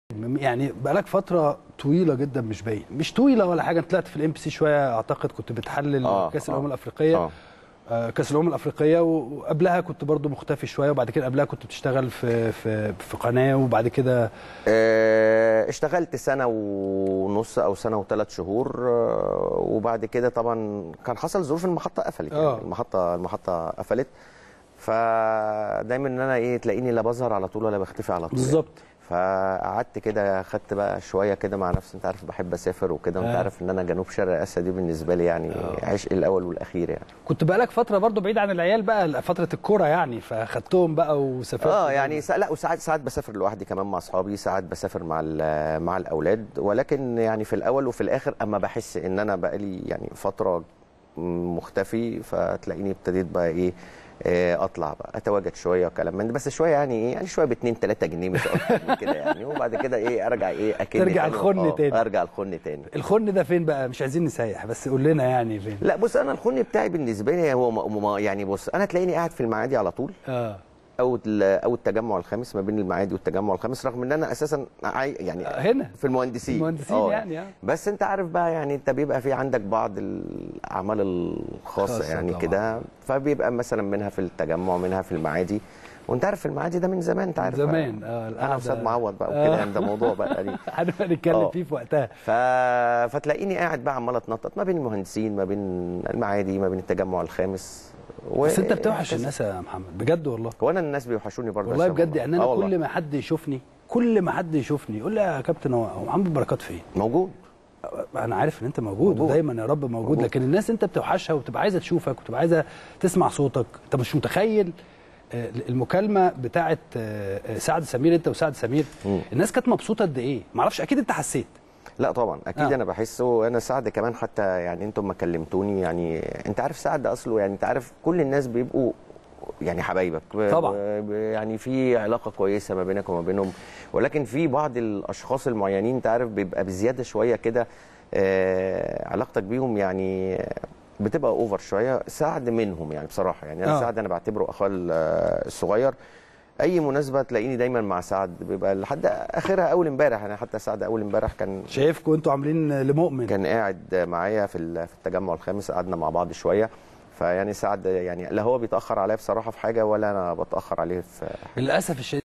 يعني بقالك فتره طويله جدا مش باين مش طويله ولا حاجه انت طلعت في الام بي سي شويه اعتقد كنت بتحلل آه، كاس آه. الامم الافريقيه اه آه، كاس الامم الافريقيه وقبلها كنت برضو مختفي شويه وبعد كده قبلها كنت بتشتغل في في في قناه وبعد كده آه، اشتغلت سنة ونص أو سنة وثلاث شهور آه، وبعد كده طبعا كان حصل ظروف المحطة قفلت آه. يعني المحطة المحطة قفلت فدايما ان انا ايه تلاقيني لا بظهر على طول ولا بختفي على طول بالظبط فقعدت كده خدت بقى شويه كده مع نفسي انت عارف بحب اسافر وكده وانت آه. عارف ان انا جنوب شرق اسيا دي بالنسبه لي يعني عشقي الاول والاخير يعني كنت بقالك فتره برضو بعيد عن العيال بقى فتره الكوره يعني فخدتهم بقى وسافرت اه يعني سا... لا وساعات ساعات بسافر لوحدي كمان مع اصحابي ساعات بسافر مع ال- مع الاولاد ولكن يعني في الاول وفي الاخر اما بحس ان انا بقالي يعني فتره مختفي فتلاقيني ابتديت بقى ايه آه، اطلع بقى اتواجد شويه وكلام من ده بس شويه يعني ايه يعني شويه ب 2 3 جنيه مش اكتر من كده يعني وبعد كده ايه ارجع ايه اكن ترجع الخن تاني. ارجع الخن تاني الخن ده فين بقى مش عايزين نسيح بس قول لنا يعني فين لا بص انا الخن بتاعي بالنسبه لي هو م- م- يعني بص انا تلاقيني قاعد في المعادي على طول اه او ال- او التجمع الخامس ما بين المعادي والتجمع الخامس رغم ان انا اساسا عاي يعني آه، هنا في المهندسين المهندسين آه. يعني، آه. بس انت عارف بقى يعني انت بيبقى في عندك بعض الاعمال الخاصه خاصة يعني طبعاً. كنا فبيبقى مثلا منها في التجمع منها في المعادي وانت عارف المعادي ده من زمان انت عارف زمان بقى. اه انا القعدة- واستاذ معوض بقى آه. وكده يعني ده موضوع بقى يعني هنبقى نتكلم آه. فيه في وقتها ف... فتلاقيني قاعد بقى عمال اتنطط ما بين المهندسين ما بين المعادي ما بين التجمع الخامس و... بس انت بتوحش الناس يا محمد بجد والله وانا الناس بيوحشوني برضه والله عشان بجد يعني آه انا والله. كل ما حد يشوفني كل ما حد يشوفني يقول لي يا كابتن هو هو محمد بركات فين؟ موجود انا عارف ان انت موجود, موجود. ودايما يا رب موجود, موجود. لكن الناس انت بتوحشها وبتبقى عايزه تشوفك وبتبقى عايزه تسمع صوتك انت مش متخيل آه، المكالمه بتاعه آه، آه، سعد سمير انت وسعد سمير مم. الناس كانت مبسوطه قد ايه ما اعرفش اكيد انت حسيت لا طبعا اكيد آه. آه. انا بحسه وانا سعد كمان حتى يعني انتم ما كلمتوني يعني انت عارف سعد اصله يعني انت عارف كل الناس بيبقوا يعني حبايبك ب- طبعاً. ب- يعني في علاقه كويسه ما بينك وما بينهم ولكن في بعض الاشخاص المعينين انت عارف بيبقى بزياده شويه كده آه علاقتك بيهم يعني بتبقى اوفر شويه سعد منهم يعني بصراحه يعني انا آه. سعد انا بعتبره اخويا ال- الصغير اي مناسبه تلاقيني دايما مع سعد بيبقى لحد اخرها اول امبارح انا حتى سعد اول امبارح كان شايفكم انتوا عاملين لمؤمن كان قاعد معايا في ال- في التجمع الخامس قعدنا مع بعض شويه فيعني سعد يعني لا هو بيتاخر عليا بصراحه في حاجه ولا انا بتاخر عليه في للاسف الشديد